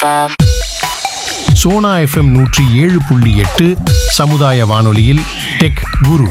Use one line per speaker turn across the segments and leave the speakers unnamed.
FM.
Sona FM நூற்றி ஏழு புள்ளி எட்டு சமுதாய வானொலியில் டெக் குரு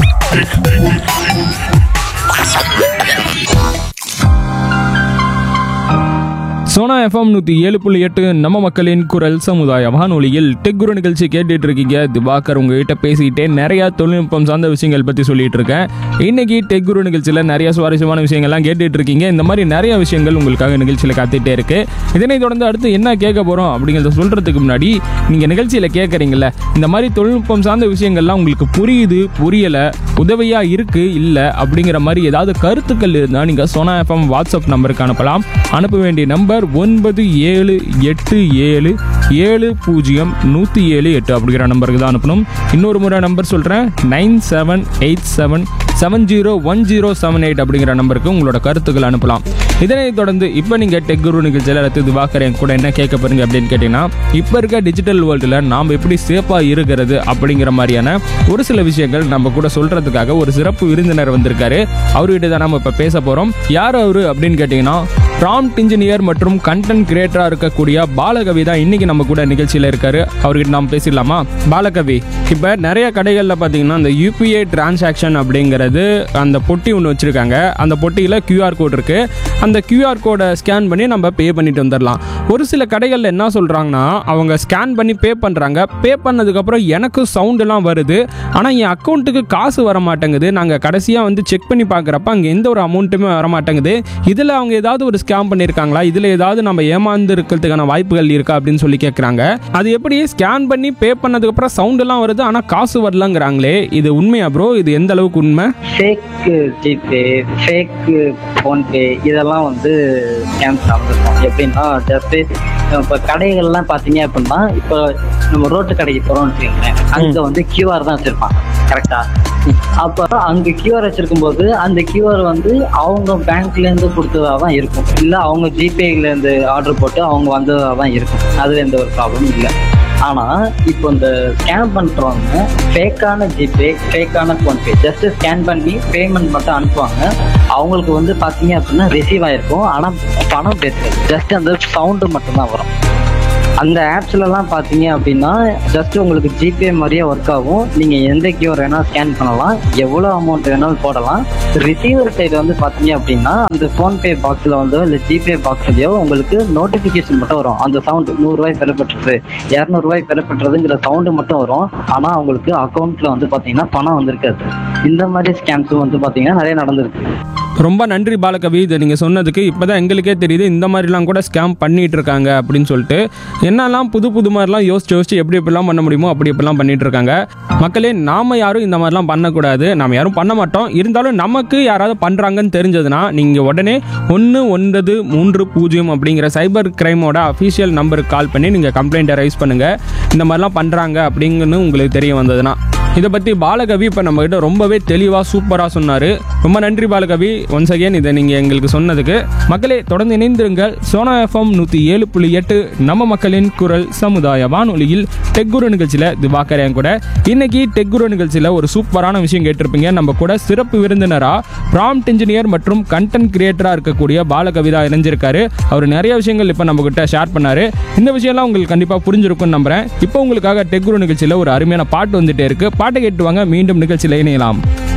சோனா எஃப்எம் நூற்றி ஏழு புள்ளி எட்டு நம்ம மக்களின் குரல் சமுதாய வானொலியில் டெக் குரு நிகழ்ச்சி கேட்டுட்டு இருக்கீங்க திவாகர் உங்ககிட்ட பேசிக்கிட்டே நிறைய தொழில்நுட்பம் சார்ந்த விஷயங்கள் பற்றி சொல்லிட்டு இருக்கேன் இன்னைக்கு டெக் குரு நிகழ்ச்சியில் நிறைய சுவாரஸ்யமான விஷயங்கள்லாம் கேட்டுட்டு இருக்கீங்க இந்த மாதிரி நிறைய விஷயங்கள் உங்களுக்காக நிகழ்ச்சியில் காத்துட்டே இருக்கு இதனை தொடர்ந்து அடுத்து என்ன கேட்க போகிறோம் அப்படிங்கிறத சொல்கிறதுக்கு முன்னாடி நீங்கள் நிகழ்ச்சியில் கேட்குறீங்களே இந்த மாதிரி தொழில்நுட்பம் சார்ந்த விஷயங்கள்லாம் உங்களுக்கு புரியுது புரியலை உதவியாக இருக்கு இல்லை அப்படிங்கிற மாதிரி ஏதாவது கருத்துக்கள் இருந்தால் நீங்கள் சோனா எஃப்எம் வாட்ஸ்அப் நம்பருக்கு அனுப்பலாம் அனுப்ப வேண்டிய நம்பர் ஒன்பது ஏழு எட்டு ஏழு ஏழு பூஜ்ஜியம் நூற்றி ஏழு எட்டு அப்படிங்கிற நம்பருக்கு தான் அனுப்பணும் இன்னொரு முறை நம்பர் சொல்கிறேன் nine seven eight seven seven zero one zero seven eight அப்படிங்கிற நம்பருக்கு உங்களோட கருத்துக்கள் அனுப்பலாம் இதனைத் தொடர்ந்து இப்போ நீங்கள் டெக் குரு நிகழ்ச்சியில் ரத்து திவாகர் என் கூட என்ன கேட்க போறீங்க அப்படின்னு கேட்டிங்கன்னா இப்போ இருக்க டிஜிட்டல் வேர்ல்டில் நாம் எப்படி சேஃபாக இருக்கிறது அப்படிங்கிற மாதிரியான ஒரு சில விஷயங்கள் நம்ம கூட சொல்கிறதுக்காக ஒரு சிறப்பு விருந்தினர் வந்திருக்காரு அவர்கிட்ட தான் நம்ம இப்போ பேச போகிறோம் யார் அவர் அப்படின்னு கேட்டிங்கன்னா ப்ராம்ப்ட் இன்ஜினியர் மற்றும் கண்டென்ட் கிரியேட்டராக இருக்கக்கூடிய பாலகவி தான் இன்னைக்கு நம்ம கூட நிகழ்ச்சியில் இருக்காரு அவர்கிட்ட நாம் பேசிடலாமா பாலகவி இப்போ நிறைய கடைகளில் பார்த்தீங்கன்னா அந்த யூபிஐ டிரான்சாக்ஷன் அப்படிங்கிறது அந்த பொட்டி ஒன்று வச்சுருக்காங்க அந்த பொட்டியில் QR கோட் இருக்குது அந்த QR கோடை ஸ்கேன் பண்ணி நம்ம பே பண்ணிட்டு வந்துடலாம் ஒரு சில கடைகளில் என்ன சொல்கிறாங்கன்னா அவங்க ஸ்கேன் பண்ணி பே பண்ணுறாங்க பே பண்ணதுக்கப்புறம் எனக்கு சவுண்டெல்லாம் வருது ஆனால் என் அக்கௌண்ட்டுக்கு காசு வர மாட்டேங்குது நாங்கள் கடைசியாக வந்து செக் பண்ணி பார்க்குறப்ப அங்கே எந்த ஒரு அமௌண்ட்டுமே வர மாட்டேங்குது இதில் அவங்க ஏதாவது ஒரு ஸ்கேம் பண்ணியிருக்காங்களா இதில் ஏதாவது நம்ம ஏமாந்து இருக்கிறதுக்கான வாய்ப்புகள் இருக்கா அப்படின்னு சொல்லி கேட்குறாங்க அது எப்படி ஸ்கேன் பண்ணி பே பண்ணதுக்கப்புறம் சவுண்டெல்லாம் வருது ஆனால் காசு வரலங்கிறாங்களே இது உண்மையா ப்ரோ இது எந்த அளவுக்கு உண்மை
ஃபேக் ஜிபே ஃபேக் ஃபோன்பே இதெல்லாம் வந்து ஸ்கேம்ஸ் நடந்திருக்கும் எப்படின்னா ஜஸ்ட் இப்போ கடைகள்லாம் பார்த்தீங்க அப்படின்னா இப்போ நம்ம ரோட்டு கடைக்கு போகிறோம்னு வச்சுக்கோங்களேன் அங்கே வந்து கியூஆர் தான் வச்சுருப்பாங்க கரெக்டா அப்போ அங்கே கியூஆர் வச்சிருக்கும் போது அந்த கியூஆர் வந்து அவங்க பேங்க்லேருந்து கொடுத்ததா தான் இருக்கும் இல்லை அவங்க ஜிபேலேருந்து ஆர்டர் போட்டு அவங்க வந்ததாக தான் இருக்கும் அதில் எந்த ஒரு ப்ராப்ளமும் இல்லை ஆனால் இப்போ இந்த ஸ்கேன் பண்ணுறவங்க ஃபேக்கான ஜிபே ஃபேக்கான ஃபோன்பே ஜஸ்ட் ஸ்கேன் பண்ணி பேமெண்ட் மட்டும் அனுப்புவாங்க அவங்களுக்கு வந்து பார்த்தீங்க அப்படின்னா ரிசீவ் ஆயிருக்கும் ஆனால் பணம் பேசுறது ஜஸ்ட் அந்த சவுண்டு மட்டும்தான் வரும் அந்த ஆப்ஸ்லலாம் பார்த்தீங்க அப்படின்னா ஜஸ்ட் உங்களுக்கு ஜிபே மாதிரியே ஒர்க் ஆகும் நீங்கள் எந்த கியூஆர் வேணால் ஸ்கேன் பண்ணலாம் எவ்வளோ அமௌண்ட் வேணாலும் போடலாம் ரிசீவர் சைடு வந்து பார்த்தீங்க அப்படின்னா அந்த ஃபோன்பே பாக்ஸில் வந்து இல்லை ஜிபே பாக்ஸ்லையோ உங்களுக்கு நோட்டிஃபிகேஷன் மட்டும் வரும் அந்த சவுண்டு நூறுரூவாய் பெறப்பட்டது இரநூறுவாய் பெறப்பட்டதுங்கிற சவுண்டு மட்டும் வரும் ஆனால் அவங்களுக்கு அக்கௌண்ட்டில் வந்து பார்த்தீங்கன்னா பணம் வந்திருக்காது இந்த மாதிரி ஸ்கேம்ஸும் வந்து பார்த்தீங்கன்னா நிறைய நடந்திருக்கு
ரொம்ப நன்றி பாலகவி இதை நீங்கள் சொன்னதுக்கு இப்போ தான் எங்களுக்கே தெரியுது இந்த மாதிரிலாம் கூட ஸ்கேம் பண்ணிட்டு இருக்காங்க அப்படின்னு சொல்லிட்டு என்னெல்லாம் புது புது மாதிரிலாம் யோசிச்சு யோசிச்சு எப்படி எப்படிலாம் பண்ண முடியுமோ அப்படி எப்படிலாம் பண்ணிட்டு இருக்காங்க மக்களே நாம யாரும் இந்த மாதிரிலாம் பண்ணக்கூடாது நம்ம யாரும் பண்ண மாட்டோம் இருந்தாலும் நமக்கு யாராவது பண்ணுறாங்கன்னு தெரிஞ்சதுன்னா நீங்கள் உடனே ஒன்று ஒன்பது மூன்று பூஜ்ஜியம் அப்படிங்கிற சைபர் கிரைமோட அஃபீஷியல் நம்பருக்கு கால் பண்ணி நீங்கள் கம்ப்ளைண்ட்டை ரைஸ் பண்ணுங்கள் இந்த மாதிரிலாம் பண்ணுறாங்க அப்படிங்கன்னு உங்களுக்கு தெரிய வந்ததுன்னா இதை பற்றி பாலகவி இப்போ நம்மகிட்ட ரொம்பவே தெளிவாக சூப்பராக சொன்னார் ரொம்ப நன்றி பாலகவி ஒன்ஸ் அகேன் இதை நீங்கள் எங்களுக்கு சொன்னதுக்கு மக்களே தொடர்ந்து இணைந்திருங்கள் சோனா எஃப்எம் நூற்றி ஏழு புள்ளி எட்டு நம்ம மக்களின் குரல் சமுதாய வானொலியில் டெக்குரு நிகழ்ச்சியில் திவாகர் என் கூட இன்னைக்கு டெக்குரு நிகழ்ச்சியில் ஒரு சூப்பரான விஷயம் கேட்டிருப்பீங்க நம்ம கூட சிறப்பு விருந்தினராக ப்ராம்ப்ட் இன்ஜினியர் மற்றும் கண்டென்ட் கிரியேட்டராக இருக்கக்கூடிய பாலகவிதா இணைஞ்சிருக்காரு அவர் நிறைய விஷயங்கள் இப்போ நம்ம கிட்ட ஷேர் பண்ணாரு இந்த விஷயம்லாம் உங்களுக்கு கண்டிப்பாக புரிஞ்சிருக்கும்னு நம்புறேன் இப்போ உங்களுக்காக டெக்குரு நிகழ்ச்சியில் ஒரு அருமையான பாட்டு வந்துட்டே இருக்கு பாட்டை கேட்டு வாங்க மீண்டும் நிகழ்ச்சியில் இணையலாம்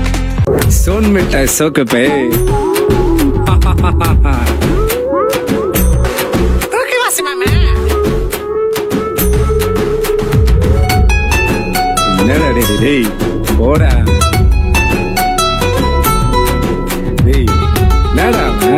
सोन मिठाई सोक पे என்னடா டேய் டேய் போடா டேய் என்னடா